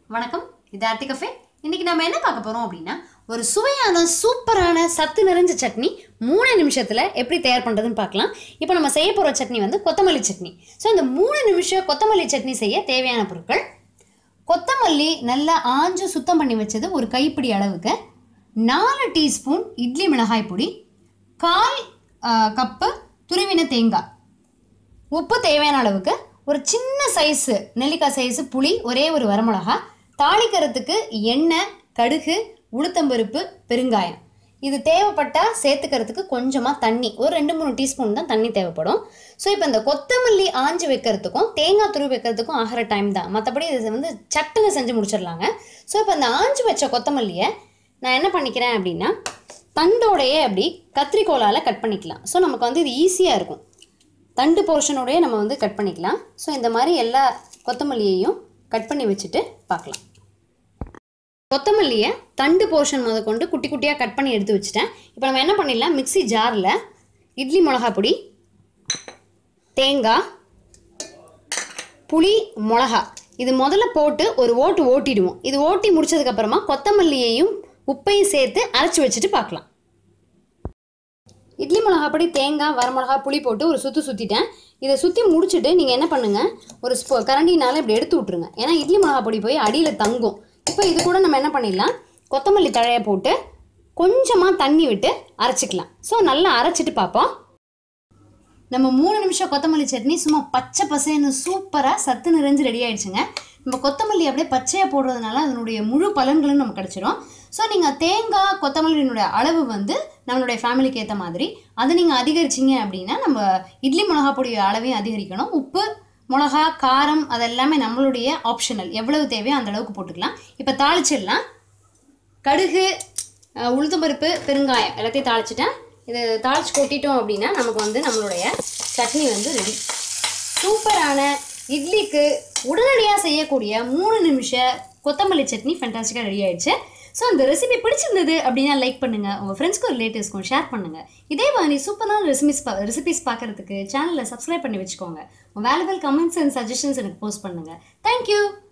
வணக்கம் இது ஆர்த்தி கஃபே இன்னைக்கு நம்ம என்ன பார்க்க போறோம் அப்படின்னா ஒரு சுவையான சூப்பரான சத்து நிறைஞ்ச சட்னி மூணு நிமிஷத்துல எப்படி தயார் பண்றதுன்னு பார்க்கலாம் இப்போ நம்ம செய்ய போற சட்னி வந்து கொத்தமல்லி சட்னி ஸோ இந்த மூணு நிமிஷம் கொத்தமல்லி சட்னி செய்ய தேவையான பொருட்கள் கொத்தமல்லி நல்லா ஆஞ்சு சுத்தம் பண்ணி வச்சது ஒரு கைப்பிடி அளவுக்கு நாலு டீஸ்பூன் இட்லி மிளகாய் பொடி கால் ஆ, கப்பு துருவின தேங்காய் உப்பு தேவையான அளவுக்கு ஒரு சின்ன சைஸு நெல்லிக்காய் சைஸு புளி ஒரே ஒரு வரமிளகா தாளிக்கிறதுக்கு எண்ணெய் கடுகு உளுத்தம்பருப்பு பெருங்காயம் இது தேவைப்பட்டால் சேர்த்துக்கிறதுக்கு கொஞ்சமாக தண்ணி ஒரு ரெண்டு மூணு டீஸ்பூன் தான் தண்ணி தேவைப்படும் ஸோ இப்போ இந்த கொத்தமல்லி ஆஞ்சு வைக்கிறதுக்கும் தேங்காய் துருவி வைக்கிறதுக்கும் ஆகிற டைம் தான் மற்றபடி இது வந்து சட்டுன்னு செஞ்சு முடிச்சிடலாங்க ஸோ இப்போ இந்த ஆஞ்சு வச்ச கொத்தமல்லியை நான் என்ன பண்ணிக்கிறேன் அப்படின்னா தண்டோடையே அப்படி கத்திரிக்கோலால் கட் பண்ணிக்கலாம் ஸோ நமக்கு வந்து இது ஈஸியாக இருக்கும் தண்டு போர்ஷனோடய நம்ம வந்து கட் பண்ணிக்கலாம் ஸோ இந்த மாதிரி எல்லா கொத்தமல்லியையும் கட் பண்ணி வச்சுட்டு பார்க்கலாம் கொத்தமல்லியை தண்டு போர்ஷன் முத கொண்டு குட்டி குட்டியாக கட் பண்ணி எடுத்து வச்சுட்டேன் இப்போ நம்ம என்ன பண்ணிடலாம் மிக்ஸி ஜாரில் இட்லி மிளகா பொடி தேங்காய் புளி மிளகா இது முதல்ல போட்டு ஒரு ஓட்டு ஓட்டிடுவோம் இது ஓட்டி முடிச்சதுக்கப்புறமா கொத்தமல்லியையும் உப்பையும் சேர்த்து அரைச்சி வச்சுட்டு பார்க்கலாம் இட்லி மிளகாப்பொடி தேங்காய் வரமிளகா புளி போட்டு ஒரு சுற்று சுற்றிட்டேன் இதை சுற்றி முடிச்சுட்டு நீங்கள் என்ன பண்ணுங்கள் ஒரு ஸ்பூ கரண்டினால இப்படி எடுத்து விட்ருங்க ஏன்னா இட்லி மிளகா பொடி போய் அடியில் தங்கும் இப்போ இது கூட நம்ம என்ன பண்ணிடலாம் கொத்தமல்லி தழையை போட்டு கொஞ்சமாக தண்ணி விட்டு அரைச்சிக்கலாம் ஸோ நல்லா அரைச்சிட்டு பார்ப்போம் நம்ம மூணு நிமிஷம் கொத்தமல்லி சட்னி சும்மா பச்சை பசேன்னு சூப்பராக சத்து நிறைஞ்சு ரெடி ஆயிடுச்சுங்க நம்ம கொத்தமல்லி அப்படியே பச்சையாக போடுறதுனால அதனுடைய முழு பலன்களும் நமக்கு கிடச்சிரும் ஸோ நீங்கள் தேங்காய் கொத்தமல்லியினுடைய அளவு வந்து நம்மளுடைய ஃபேமிலிக்கு ஏற்ற மாதிரி அதை நீங்கள் அதிகரிச்சிங்க அப்படின்னா நம்ம இட்லி மிளகா பொடி அளவையும் அதிகரிக்கணும் உப்பு மிளகா காரம் அதெல்லாமே நம்மளுடைய ஆப்ஷனல் எவ்வளவு தேவையோ அந்த அளவுக்கு போட்டுக்கலாம் இப்போ தாளிச்சிடலாம் கடுகு அஹ், உளுத்தம்பருப்பு பெருங்காயம் எல்லாத்தையும் தாளிச்சிட்டேன் இது தாளிச்சு கொட்டிட்டோம் அப்படின்னா நமக்கு வந்து நம்மளுடைய சட்னி வந்து ரெடி சூப்பரான இட்லிக்கு உடனடியாக செய்யக்கூடிய மூணு நிமிஷ கொத்தமல்லி சட்னி ஃபென்டாஸ்டிக்காக ரெடி ஆயிடுச்சு ஸோ அந்த ரெசிபி பிடிச்சிருந்தது அப்படின்னா லைக் பண்ணுங்கள் உங்கள் ஃப்ரெண்ட்ஸ்க்கும் ரிலேட்டிவ்ஸ்க்கும் ஷேர் பண்ணுங்கள் இதே மாதிரி சூப்பரான ரெசிபிஸ் பா ரெசிபிஸ் பார்க்குறதுக்கு சேனலை சப்ஸ்கிரைப் பண்ணி வச்சுக்கோங்க உங்கள் வேல்யூபிள் கமெண்ட்ஸ் அண்ட் சஜஷன்ஸ் எனக்கு போஸ்ட் பண்ணுங்கள் தேங்க்யூ